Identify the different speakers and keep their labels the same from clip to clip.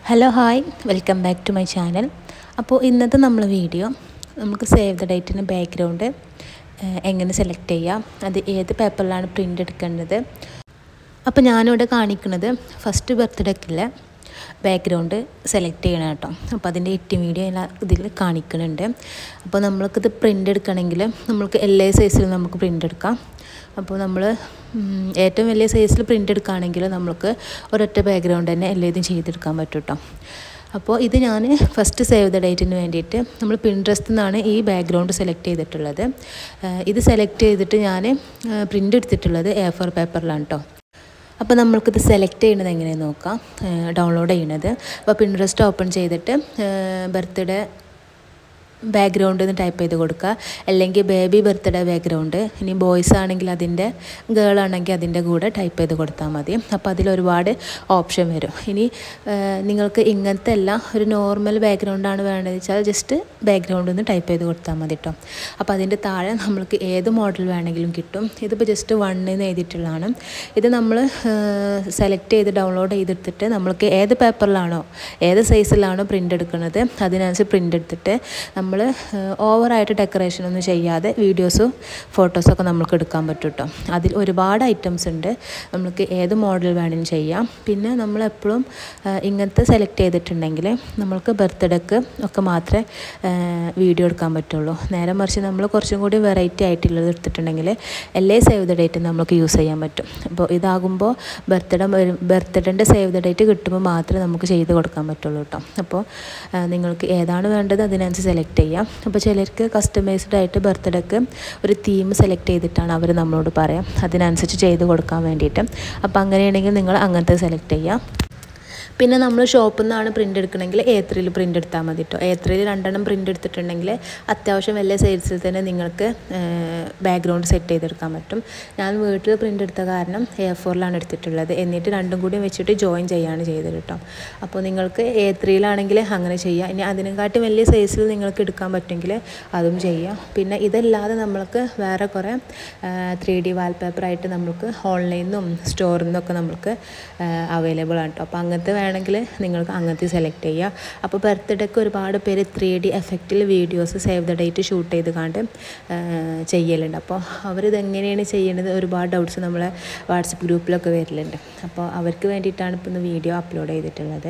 Speaker 1: hello hi welcome back to my channel അപ്പോൾ ഇന്നത്തെ നമ്മൾ വീഡിയോ നമുക്ക് സേവ് ദ ഡേറ്റിന് ബാക്ക്ഗ്രൗണ്ട് എങ്ങനെ സെലക്ട് ചെയ്യാം അത് ഏത് പേപ്പറിലാണ് പ്രിൻ്റ് എടുക്കേണ്ടത് അപ്പോൾ ഞാനിവിടെ കാണിക്കുന്നത് ഫസ്റ്റ് ബർത്ത്ഡേക്കുള്ള ബാക്ക്ഗ്രൗണ്ട് സെലക്ട് ചെയ്യണം കേട്ടോ അപ്പോൾ അതിൻ്റെ എറ്റ് വീഡിയോ ഞാൻ ഇതിൽ കാണിക്കുന്നുണ്ട് അപ്പോൾ നമ്മൾക്കിത് പ്രിൻ്റ് എടുക്കണമെങ്കിൽ നമ്മൾക്ക് എല്ലാ സൈസിലും നമുക്ക് പ്രിൻ്റ് എടുക്കാം അപ്പോൾ നമ്മൾ ഏറ്റവും വലിയ സൈസിൽ പ്രിൻ്റ് എടുക്കുകയാണെങ്കിൽ നമുക്ക് ഒരൊറ്റ ബാക്ക്ഗ്രൗണ്ട് തന്നെ എല്ലാതും ചെയ്തെടുക്കാൻ പറ്റും കേട്ടോ അപ്പോൾ ഇത് ഞാൻ ഫസ്റ്റ് സേവ് ദ ഡേറ്റിന് വേണ്ടിയിട്ട് നമ്മൾ പിൻട്രസ്റ്റിൽ നിന്നാണ് ഈ ബാക്ക്ഗ്രൗണ്ട് സെലക്ട് ചെയ്തിട്ടുള്ളത് ഇത് സെലക്ട് ചെയ്തിട്ട് ഞാൻ പ്രിൻ്റ് എടുത്തിട്ടുള്ളത് എ ഫോർ പേപ്പറിലാണ് കേട്ടോ അപ്പോൾ നമ്മൾക്കിത് സെലക്ട് ചെയ്യുന്നത് എങ്ങനെയെന്ന് നോക്കാം ഡൗൺലോഡ് ചെയ്യുന്നത് അപ്പോൾ പിൻട്രസ്റ്റ് ഓപ്പൺ ചെയ്തിട്ട് ബർത്ത്ഡേ ബാക്ക്ഗ്രൗണ്ട് എന്ന് ടൈപ്പ് ചെയ്ത് കൊടുക്കുക അല്ലെങ്കിൽ ബേബി ബർത്ത്ഡേ ബാക്ക്ഗ്രൗണ്ട് ഇനി ബോയ്സ് ആണെങ്കിൽ അതിൻ്റെ ഗേൾ ആണെങ്കിൽ അതിൻ്റെ കൂടെ ടൈപ്പ് ചെയ്ത് കൊടുത്താൽ മതി അപ്പോൾ അതിൽ ഒരുപാട് ഓപ്ഷൻ വരും ഇനി നിങ്ങൾക്ക് ഇങ്ങനത്തെ അല്ല ഒരു നോർമൽ ബാക്ക്ഗ്രൗണ്ടാണ് വേണ്ടതെന്ന് വെച്ചാൽ ജസ്റ്റ് ബാക്ക്ഗ്രൗണ്ട് എന്ന് ടൈപ്പ് ചെയ്ത് കൊടുത്താൽ മതി കേട്ടോ അപ്പോൾ അതിൻ്റെ താഴെ നമ്മൾക്ക് ഏത് മോഡൽ വേണമെങ്കിലും കിട്ടും ഇതിപ്പോൾ ജസ്റ്റ് വണ്ണിന്ന് എഴുതിയിട്ടുള്ളതാണ് ഇത് നമ്മൾ സെലക്ട് ചെയ്ത് ഡൗൺലോഡ് ചെയ്തെടുത്തിട്ട് നമ്മൾക്ക് ഏത് പേപ്പറിലാണോ ഏത് സൈസിലാണോ പ്രിൻ്റ് എടുക്കുന്നത് അതിനനുസരിച്ച് പ്രിൻ്റ് എടുത്തിട്ട് നമ്മൾ ഓവറായിട്ട് ഡെക്കറേഷൻ ഒന്നും ചെയ്യാതെ വീഡിയോസും ഫോട്ടോസൊക്കെ നമുക്ക് എടുക്കാൻ പറ്റും കേട്ടോ അതിൽ ഒരുപാട് ഐറ്റംസ് ഉണ്ട് നമുക്ക് ഏത് മോഡൽ വേണമെങ്കിലും ചെയ്യാം പിന്നെ നമ്മൾ എപ്പോഴും ഇങ്ങനത്തെ സെലക്ട് ചെയ്തിട്ടുണ്ടെങ്കിൽ നമ്മൾക്ക് ബർത്ത്ഡേക്ക് ഒക്കെ മാത്രമേ വീഡിയോ എടുക്കാൻ പറ്റുള്ളൂ നേരെ മറിച്ച് നമ്മൾ കുറച്ചും കൂടി വെറൈറ്റി ആയിട്ടുള്ളത് എടുത്തിട്ടുണ്ടെങ്കിൽ എല്ലാ സേവ് ദ ഡേറ്റ് നമുക്ക് യൂസ് ചെയ്യാൻ പറ്റും അപ്പോൾ ഇതാകുമ്പോൾ ബർത്ത്ഡേ ബർത്ത്ഡേൻ്റെ സേവ് ദ ഡേറ്റ് കിട്ടുമ്പോൾ മാത്രമേ നമുക്ക് ചെയ്ത് കൊടുക്കാൻ പറ്റുള്ളൂ കേട്ടോ അപ്പോൾ നിങ്ങൾക്ക് ഏതാണ് വേണ്ടത് അതിനനുസരിച്ച് സെലക്ട് ചെയ്യാം അപ്പോൾ ചിലർക്ക് കസ്റ്റമൈസ്ഡ് ആയിട്ട് ബർത്ത്ഡേക്ക് ഒരു തീം സെലക്ട് ചെയ്തിട്ടാണ് അവർ നമ്മളോട് പറയാം അതിനനുസരിച്ച് ചെയ്ത് കൊടുക്കാൻ വേണ്ടിയിട്ട് അപ്പോൾ അങ്ങനെയാണെങ്കിൽ നിങ്ങൾ അങ്ങനത്തെ സെലക്ട് ചെയ്യാം പിന്നെ നമ്മൾ ഷോപ്പിൽ നിന്നാണ് പ്രിൻ്റ് എടുക്കണമെങ്കിൽ എ ത്രീയിൽ പ്രിൻ്റ് എടുത്താൽ മതി കേട്ടോ എ ത്രീയിൽ രണ്ടെണ്ണം പ്രിൻ്റ് എടുത്തിട്ടുണ്ടെങ്കിൽ അത്യാവശ്യം വലിയ സൈസിൽ തന്നെ നിങ്ങൾക്ക് ബാക്ക്ഗ്രൗണ്ട് സെറ്റ് ചെയ്തെടുക്കാൻ പറ്റും ഞാൻ വീട്ടിൽ പ്രിൻ്റ് എടുത്ത കാരണം എ ഫോറിലാണ് എടുത്തിട്ടുള്ളത് എന്നിട്ട് രണ്ടും കൂടി വെച്ചിട്ട് ജോയിൻ ചെയ്യാണ് ചെയ്തത് കേട്ടോ അപ്പോൾ നിങ്ങൾക്ക് എ ത്രീയിലാണെങ്കിൽ അങ്ങനെ ചെയ്യാം ഇനി അതിനെക്കാട്ടും വലിയ സൈസിൽ നിങ്ങൾക്ക് എടുക്കാൻ പറ്റുമെങ്കിൽ അതും ചെയ്യാം പിന്നെ ഇതല്ലാതെ നമ്മൾക്ക് വേറെ കുറേ ത്രീ ഡി വാൾപേപ്പറായിട്ട് നമുക്ക് ഓൺലൈനിൽ നിന്നും സ്റ്റോറിൽ നിന്നൊക്കെ നമുക്ക് അവൈലബിൾ ആണ് കേട്ടോ അപ്പോൾ അങ്ങനത്തെ വേണമെങ്കിൽ നിങ്ങൾക്ക് അങ്ങനത്തെ സെലക്ട് ചെയ്യുക അപ്പോൾ ബർത്ത്ഡേക്ക് ഒരുപാട് പേര് ത്രീ ഡി എഫക്റ്റിൽ videos save the date shoot ചെയ്ത് കണ്ട് ചെയ്യലുണ്ട് അപ്പോൾ അവരിത് എങ്ങനെയാണ് ചെയ്യേണ്ടത് ഒരുപാട് ഡൗട്ട്സ് നമ്മളെ വാട്സപ്പ് ഗ്രൂപ്പിലൊക്കെ വരലുണ്ട് അപ്പോൾ അവർക്ക് വേണ്ടിയിട്ടാണ് ഇപ്പോൾ ഇന്ന് വീഡിയോ അപ്ലോഡ് ചെയ്തിട്ടുള്ളത്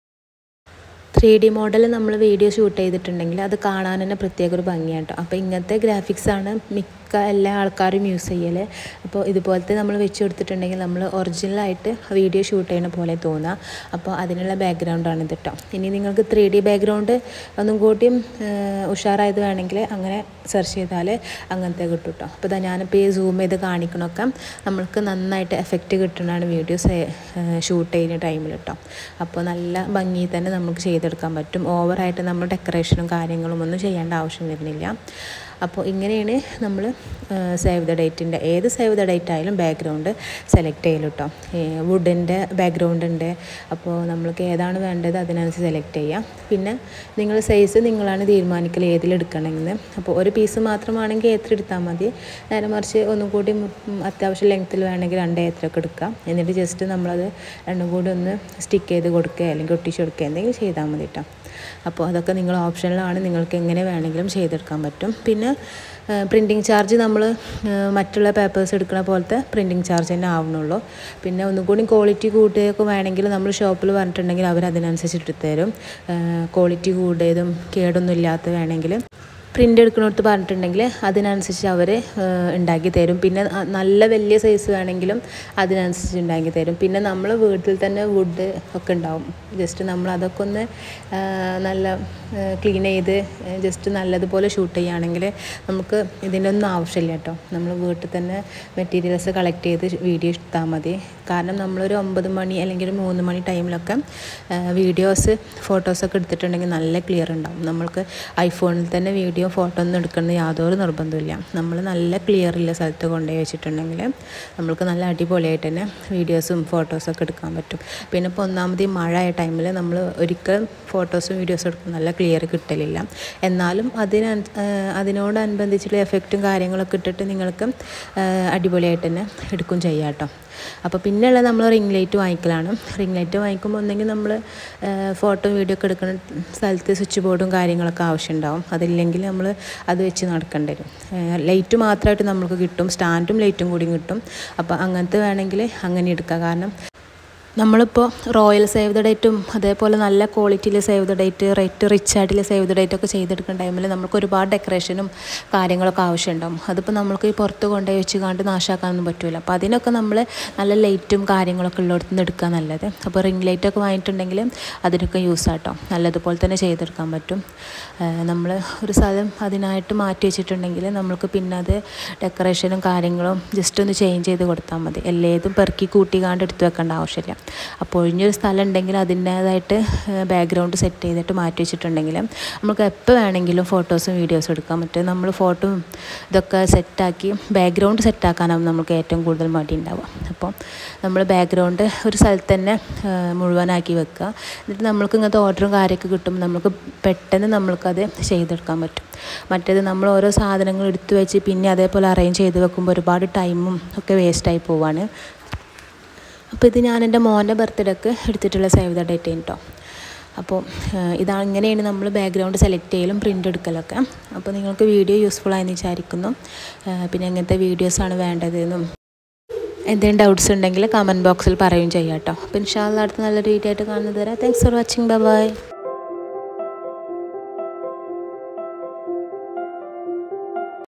Speaker 1: ത്രീ ഡി മോഡൽ നമ്മൾ വീഡിയോ ഷൂട്ട് ചെയ്തിട്ടുണ്ടെങ്കിൽ അത് കാണാൻ തന്നെ പ്രത്യേക ഒരു ഭംഗിയാണ് കേട്ടോ അപ്പോൾ ഇങ്ങനത്തെ ഗ്രാഫിക്സാണ് മിക്ക എല്ലാ ആൾക്കാരും യൂസ് ചെയ്യൽ അപ്പോൾ ഇതുപോലത്തെ നമ്മൾ വെച്ച് കൊടുത്തിട്ടുണ്ടെങ്കിൽ നമ്മൾ ഒറിജിനലായിട്ട് വീഡിയോ ഷൂട്ട് ചെയ്യുന്ന പോലെ തോന്നുക അപ്പോൾ അതിനുള്ള ബാക്ക്ഗ്രൗണ്ടാണ് ഇത് കേട്ടോ ഇനി നിങ്ങൾക്ക് ത്രീ ഡി ബാക്ക്ഗ്രൗണ്ട് ഒന്നും കൂട്ടിയും ഉഷാറായത് വേണമെങ്കിൽ അങ്ങനെ സെർച്ച് ചെയ്താൽ അങ്ങനത്തെ കിട്ടും കേട്ടോ അപ്പോൾ ഇതാ ഞാനിപ്പോൾ ഈ സൂം ചെയ്ത് കാണിക്കണമൊക്കെ നമ്മൾക്ക് നന്നായിട്ട് എഫക്റ്റ് കിട്ടുന്നതാണ് വീഡിയോസ് ഷൂട്ട് ചെയ്യുന്ന ടൈമിൽ കേട്ടോ അപ്പോൾ നല്ല ഭംഗി തന്നെ നമുക്ക് ചെയ്തെടുക്കാൻ പറ്റും ഓവറായിട്ട് നമ്മൾ ഡെക്കറേഷനും കാര്യങ്ങളും ഒന്നും ചെയ്യേണ്ട ആവശ്യം വരുന്നില്ല അപ്പോൾ ഇങ്ങനെയാണ് നമ്മൾ സേവ് ദ ഡേറ്റിൻ്റെ ഏത് സേവ് ദ ഡേറ്റ് ആയാലും ബാക്ക്ഗ്രൗണ്ട് സെലക്ട് ചെയ്യലും കേട്ടോ വുഡിൻ്റെ ബാക്ക്ഗ്രൗണ്ട് ഉണ്ട് അപ്പോൾ നമ്മൾക്ക് ഏതാണ് വേണ്ടത് അതിനനുസരിച്ച് സെലക്ട് ചെയ്യാം പിന്നെ നിങ്ങൾ സൈസ് നിങ്ങളാണ് തീരുമാനിക്കൽ ഏതിലെടുക്കണമെന്ന് അപ്പോൾ ഒരു പീസ് മാത്രമാണെങ്കിൽ ഏത്ര എടുത്താൽ മതി നേരെ മറിച്ച് ഒന്നും കൂടി അത്യാവശ്യം ലെങ്ത്തിൽ വേണമെങ്കിൽ രണ്ട് ഏത്രയൊക്കെ എടുക്കാം എന്നിട്ട് ജസ്റ്റ് നമ്മളത് രണ്ടും കൂടി ഒന്ന് സ്റ്റിക്ക് ചെയ്ത് കൊടുക്കുക അല്ലെങ്കിൽ ഒട്ടിച്ച് കൊടുക്കുക എന്തെങ്കിലും ചെയ്താൽ മതി കേട്ടോ അപ്പോൾ അതൊക്കെ നിങ്ങൾ ഓപ്ഷനിലാണ് നിങ്ങൾക്ക് എങ്ങനെ വേണമെങ്കിലും ചെയ്തെടുക്കാൻ പറ്റും പിന്നെ പ്രിൻറ്റിങ് ചാർജ് നമ്മൾ മറ്റുള്ള പേപ്പേഴ്സ് എടുക്കുന്ന പോലത്തെ പ്രിൻറ്റിങ് ചാർജ് തന്നെ ആവുന്നുള്ളൂ പിന്നെ ഒന്നും കൂടി ക്വാളിറ്റി കൂട്ടുകയൊക്കെ വേണമെങ്കിൽ നമ്മൾ ഷോപ്പിൽ പറഞ്ഞിട്ടുണ്ടെങ്കിൽ അവർ അതിനനുസരിച്ച് എടുത്തു തരും ക്വാളിറ്റി കൂടിയതും കേടൊന്നും ഇല്ലാത്ത വേണമെങ്കിൽ പ്രിൻ്റ് എടുക്കുന്നിടത്ത് പറഞ്ഞിട്ടുണ്ടെങ്കിൽ അതിനനുസരിച്ച് അവർ ഉണ്ടാക്കി തരും പിന്നെ നല്ല വലിയ സൈസ് വേണമെങ്കിലും അതിനനുസരിച്ച് ഉണ്ടാക്കി തരും പിന്നെ നമ്മൾ വീട്ടിൽ തന്നെ വുഡ് ഒക്കെ ഉണ്ടാവും ജസ്റ്റ് നമ്മൾ അതൊക്കെ ഒന്ന് നല്ല ക്ലീൻ ചെയ്ത് ജസ്റ്റ് നല്ലതുപോലെ ഷൂട്ട് ചെയ്യുകയാണെങ്കിൽ നമുക്ക് ഇതിൻ്റെ ഒന്നും ആവശ്യമില്ല കേട്ടോ നമ്മൾ വീട്ടിൽ തന്നെ മെറ്റീരിയൽസ് കളക്ട് ചെയ്ത് വീഡിയോ എടുത്താൽ മതി കാരണം നമ്മളൊരു ഒമ്പത് മണി അല്ലെങ്കിൽ ഒരു മൂന്ന് മണി ടൈമിലൊക്കെ വീഡിയോസ് ഫോട്ടോസൊക്കെ എടുത്തിട്ടുണ്ടെങ്കിൽ നല്ല ക്ലിയർ ഉണ്ടാവും നമ്മൾക്ക് ഐഫോണിൽ തന്നെ വീഡിയോ വീഡിയോ ഫോട്ടോ ഒന്നും എടുക്കുന്നത് യാതൊരു നിർബന്ധമില്ല നമ്മൾ നല്ല ക്ലിയർ ഉള്ള സ്ഥലത്ത് കൊണ്ടുപോയി വെച്ചിട്ടുണ്ടെങ്കിൽ നമ്മൾക്ക് നല്ല അടിപൊളിയായിട്ട് തന്നെ വീഡിയോസും ഫോട്ടോസൊക്കെ എടുക്കാൻ പറ്റും പിന്നെ ഇപ്പോൾ ഒന്നാമത് ഈ മഴ ആയ ടൈമിൽ നമ്മൾ ഒരിക്കലും ഫോട്ടോസും വീഡിയോസും എടുക്കും നല്ല ക്ലിയർ കിട്ടലില്ല എന്നാലും അതിന് അതിനോടനുബന്ധിച്ചുള്ള എഫക്റ്റും കാര്യങ്ങളൊക്കെ ഇട്ടിട്ട് നിങ്ങൾക്ക് അടിപൊളിയായിട്ട് തന്നെ എടുക്കും ചെയ്യാം കേട്ടോ അപ്പോൾ പിന്നെയുള്ളത് നമ്മൾ റിംഗ് ലൈറ്റ് വാങ്ങിക്കലാണ് റിംഗ് ലൈറ്റ് വാങ്ങിക്കുമ്പോൾ ഒന്നെങ്കിൽ നമ്മൾ ഫോട്ടോ വീഡിയോ ഒക്കെ എടുക്കുന്ന സ്ഥലത്ത് സ്വിച്ച് ബോർഡും കാര്യങ്ങളൊക്കെ ആവശ്യമുണ്ടാവും അതില്ലെങ്കിൽ നമ്മൾ അത് വെച്ച് നടക്കേണ്ടി വരും ലൈറ്റ് മാത്രമായിട്ട് നമുക്ക് കിട്ടും സ്റ്റാൻഡും ലൈറ്റും കൂടി കിട്ടും അപ്പോൾ അങ്ങനത്തെ വേണമെങ്കിൽ അങ്ങനെ എടുക്കാം കാരണം നമ്മളിപ്പോൾ റോയൽ സേവ് ദ ഡേറ്റും അതേപോലെ നല്ല ക്വാളിറ്റിയിൽ save the date rate rich ആയിട്ടുള്ള സേവ് ദ ഡേറ്റ് ഒക്കെ ചെയ്തെടുക്കുന്ന ടൈമിൽ നമുക്ക് ഒരുപാട് ഡെക്കറേഷനും കാര്യങ്ങളൊക്കെ ആവശ്യമുണ്ടാവും അതിപ്പോൾ നമ്മൾക്ക് ഈ പുറത്ത് കൊണ്ടുപോയി വെച്ച് കണ്ട് നാശാക്കാനൊന്നും പറ്റില്ല അപ്പോൾ അതിനൊക്കെ നമ്മൾ നല്ല ലൈറ്റും കാര്യങ്ങളൊക്കെ ഉള്ളിടത്ത് നിന്ന് എടുക്കുക നല്ലത് അപ്പോൾ റിംഗ് ലൈറ്റൊക്കെ വാങ്ങിയിട്ടുണ്ടെങ്കിൽ അതിനൊക്കെ യൂസ് ആട്ടോ നല്ലതുപോലെ തന്നെ ചെയ്തെടുക്കാൻ പറ്റും നമ്മൾ ഒരു സ്ഥലം അതിനായിട്ട് മാറ്റി വെച്ചിട്ടുണ്ടെങ്കിൽ നമ്മൾക്ക് പിന്നെ അത് ഡെക്കറേഷനും കാര്യങ്ങളും ജസ്റ്റ് ഒന്ന് ചേഞ്ച് ചെയ്ത് കൊടുത്താൽ മതി എല്ലേതും പെറുക്കി കൂട്ടിക്കാണ്ട് എടുത്ത് വെക്കേണ്ട ആവശ്യമില്ല അപ്പോൾ ഒഴിഞ്ഞൊരു സ്ഥലം ഉണ്ടെങ്കിൽ അതിൻ്റേതായിട്ട് ബാക്ക്ഗ്രൗണ്ട് സെറ്റ് ചെയ്തിട്ട് മാറ്റി വെച്ചിട്ടുണ്ടെങ്കിൽ നമുക്ക് എപ്പോൾ വേണമെങ്കിലും ഫോട്ടോസും വീഡിയോസും എടുക്കാൻ പറ്റും നമ്മൾ ഫോട്ടോ ഇതൊക്കെ സെറ്റാക്കി ബാക്ക്ഗ്രൗണ്ട് സെറ്റാക്കാനാവും നമുക്ക് ഏറ്റവും കൂടുതൽ മടി ഉണ്ടാവുക അപ്പോൾ നമ്മൾ ബാക്ക്ഗ്രൗണ്ട് ഒരു സ്ഥലത്ത് തന്നെ മുഴുവനാക്കി വെക്കുക എന്നിട്ട് നമ്മൾക്ക് ഇങ്ങനത്തെ ഓർഡറും കാര്യമൊക്കെ കിട്ടുമ്പോൾ നമുക്ക് പെട്ടെന്ന് നമ്മൾക്കത് ചെയ്തെടുക്കാൻ പറ്റും മറ്റേത് നമ്മൾ ഓരോ സാധനങ്ങൾ എടുത്തു വെച്ച് പിന്നെ അതേപോലെ അറേഞ്ച് ചെയ്ത് വെക്കുമ്പോൾ ഒരുപാട് ടൈമും ഒക്കെ വേസ്റ്റായി പോവാണ് അപ്പോൾ ഇത് ഞാൻ എൻ്റെ മോൻ്റെ ബർത്ത്ഡേക്ക് എടുത്തിട്ടുള്ള സേവ് ദ ഡേറ്റ് കേട്ടോ അപ്പോൾ ഇതാണ് ഇങ്ങനെയാണ് നമ്മൾ ബാക്ക്ഗ്രൗണ്ട് സെലക്ട് ചെയ്യലും പ്രിൻ്റ് എടുക്കലൊക്കെ അപ്പോൾ നിങ്ങൾക്ക് വീഡിയോ യൂസ്ഫുൾ ആയെന്ന് വിചാരിക്കുന്നു പിന്നെ എങ്ങനത്തെ വീഡിയോസാണ് വേണ്ടതെന്നും എന്തെങ്കിലും ഡൗട്ട്സ് ഉണ്ടെങ്കിൽ കമൻറ്റ് ബോക്സിൽ പറയുകയും ചെയ്യാം കേട്ടോ അപ്പോൾ ഇൻഷാല്ല അടുത്ത നല്ലൊരു വീഡിയോ ആയിട്ട് കാണുന്നത് വരെ thanks for watching bye by